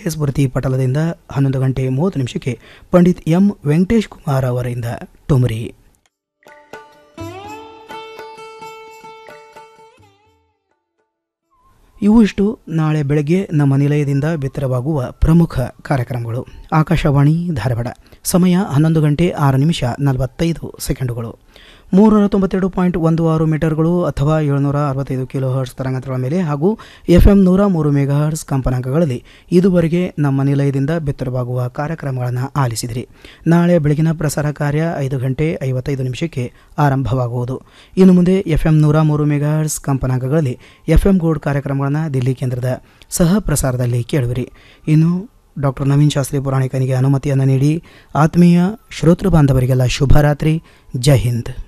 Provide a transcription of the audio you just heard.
ಸ್ಮೃತಿ ಪಟಲದಿಂದ ಹನ್ನೊಂದು ಗಂಟೆ ಮೂವತ್ತು ನಿಮಿಷಕ್ಕೆ ಪಂಡಿತ್ ಎಂ ವೆಂಕಟೇಶ್ ಕುಮಾರ್ ಅವರಿಂದ ಟುಮರಿ ಇವು ಇಷ್ಟು ನಾಳೆ ಬೆಳಗ್ಗೆ ನಮ್ಮ ನಿಲಯದಿಂದ ಬಿತ್ತರವಾಗುವ ಪ್ರಮುಖ ಕಾರ್ಯಕ್ರಮಗಳು ಆಕಾಶವಾಣಿ ಧಾರವಾಡ ಸಮಯ ಹನ್ನೊಂದು ಗಂಟೆ ಆರು ನಿಮಿಷ ನಲವತ್ತೈದು ಸೆಕೆಂಡುಗಳು ಮೂರುನೂರ ತೊಂಬತ್ತೆರಡು ಪಾಯಿಂಟ್ ಒಂದು ಆರು ಮೀಟರ್ಗಳು ಅಥವಾ ಏಳುನೂರ ಅರವತ್ತೈದು ಕಿಲೋ ಹರ್ಟ್ಸ್ ತರಂಗಾಂತರಗಳ ಮೇಲೆ ಹಾಗೂ ಎಫ್ ಎಂ ನೂರ ಮೂರು ಮೆಗಾ ಹರ್ಟ್ಸ್ ಕಂಪನಾಂಕಗಳಲ್ಲಿ ಇದುವರೆಗೆ ನಮ್ಮ ನಿಲಯದಿಂದ ಬಿತ್ತರವಾಗುವ ಕಾರ್ಯಕ್ರಮಗಳನ್ನು ಆಲಿಸಿದಿರಿ ನಾಳೆ ಬೆಳಗಿನ ಪ್ರಸಾರ ಕಾರ್ಯ ಐದು ಗಂಟೆ ಐವತ್ತೈದು ನಿಮಿಷಕ್ಕೆ ಆರಂಭವಾಗುವುದು ಇನ್ನು ಮುಂದೆ ಎಫ್ ಎಂ ನೂರ ಮೂರು ಮೆಗಾ ಹರ್ಟ್ಸ್ ಕಂಪನಾಂಕಗಳಲ್ಲಿ ಎಫ್ ಎಂ ಗೋಲ್ಡ್ ಕಾರ್ಯಕ್ರಮಗಳನ್ನು ದಿಲ್ಲಿ ಕೇಂದ್ರದ ಸಹ ಪ್ರಸಾರದಲ್ಲಿ ಕೇಳುವಿರಿ ಇನ್ನು ಡಾಕ್ಟರ್ ನವೀನ್ ಶಾಸ್ತ್ರಿ ಪುರಾಣಿಕನಿಗೆ ಅನುಮತಿಯನ್ನು ನೀಡಿ ಆತ್ಮೀಯ ಶ್ರೋತೃ ಬಾಂಧವರಿಗೆಲ್ಲ ಶುಭರಾತ್ರಿ ಜೈ ಹಿಂದ್